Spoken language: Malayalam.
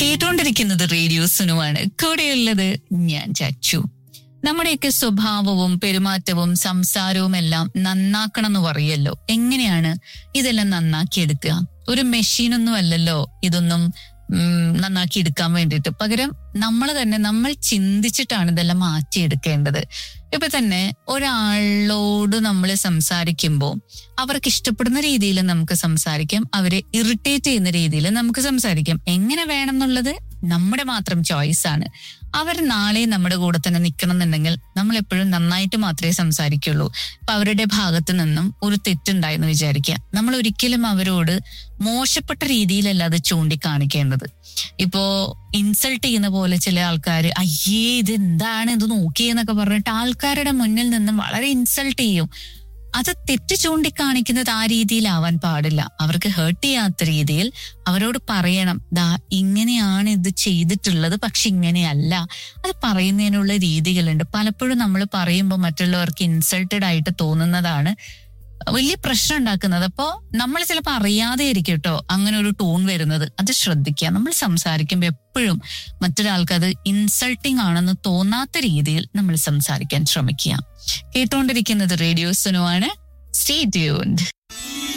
കേട്ടുകൊണ്ടിരിക്കുന്നത് റേഡിയോ സുനുവാണ് കൂടെയുള്ളത് ഞാൻ ചച്ചു നമ്മുടെയൊക്കെ സ്വഭാവവും പെരുമാറ്റവും സംസാരവും എല്ലാം നന്നാക്കണം എന്ന് പറയല്ലോ എങ്ങനെയാണ് ഇതെല്ലാം നന്നാക്കിയെടുക്കുക ഒരു മെഷീനൊന്നും അല്ലല്ലോ ഇതൊന്നും ഉം, നന്നാക്കി എടുക്കാൻ വേണ്ടിയിട്ട് പകരം നമ്മൾ തന്നെ നമ്മൾ ചിന്തിച്ചിട്ടാണ് ഇതെല്ലാം മാറ്റിയെടുക്കേണ്ടത് ഇപ്പൊ തന്നെ ഒരാളോട് നമ്മൾ സംസാരിക്കുമ്പോൾ അവർക്ക് ഇഷ്ടപ്പെടുന്ന രീതിയിൽ നമുക്ക് സംസാരിക്കാം അവരെ ഇറിറ്റേറ്റ് ചെയ്യുന്ന രീതിയിൽ നമുക്ക് സംസാരിക്കാം എങ്ങനെ വേണം എന്നുള്ളത് നമ്മുടെ മാത്രം ചോയ്സ് ആണ് അവർ നാളെ നമ്മുടെ കൂടെ തന്നെ നിൽക്കണം എന്നുണ്ടെങ്കിൽ നമ്മൾ എപ്പോഴും നന്നായിട്ട് മാത്രമേ സംസാരിക്കുള്ളൂ ഇപ്പൊ അവരുടെ ഭാഗത്ത് നിന്നും ഒരു തെറ്റുണ്ടായെന്ന് വിചാരിക്കുക നമ്മൾ ഒരിക്കലും അവരോട് മോശപ്പെട്ട രീതിയിലല്ല അത് ചൂണ്ടിക്കാണിക്കേണ്ടത് ഇപ്പോ ഇൻസൾട്ട് ചെയ്യുന്ന പോലെ ചില ആൾക്കാർ അയ്യേ ഇത് എന്താണ് ഇത് നോക്കിയെന്നൊക്കെ പറഞ്ഞിട്ട് ആൾക്കാരുടെ മുന്നിൽ നിന്നും വളരെ ഇൻസൾട്ട് ചെയ്യും അത് തെറ്റ് ചൂണ്ടിക്കാണിക്കുന്നത് ആ രീതിയിലാവാൻ പാടില്ല അവർക്ക് ഹേർട്ട് ചെയ്യാത്ത രീതിയിൽ അവരോട് പറയണം ദാ ഇങ്ങനെയാണ് ഇത് ചെയ്തിട്ടുള്ളത് പക്ഷെ ഇങ്ങനെയല്ല അത് പറയുന്നതിനുള്ള രീതികളുണ്ട് പലപ്പോഴും നമ്മൾ പറയുമ്പോൾ മറ്റുള്ളവർക്ക് ഇൻസൾട്ടഡ് ആയിട്ട് തോന്നുന്നതാണ് വലിയ പ്രശ്നം ഉണ്ടാക്കുന്നത് അപ്പോ നമ്മൾ ചിലപ്പോൾ അറിയാതെ ആയിരിക്കും കേട്ടോ അങ്ങനെ ഒരു ടോൺ വരുന്നത് അത് ശ്രദ്ധിക്കുക നമ്മൾ സംസാരിക്കുമ്പോൾ എപ്പോഴും മറ്റൊരാൾക്ക് അത് ഇൻസൾട്ടിങ് ആണെന്ന് തോന്നാത്ത രീതിയിൽ നമ്മൾ സംസാരിക്കാൻ ശ്രമിക്കുക കേട്ടുകൊണ്ടിരിക്കുന്നത് റേഡിയോ സുനുവാണ് സ്റ്റേ ട്യൂൺഡ്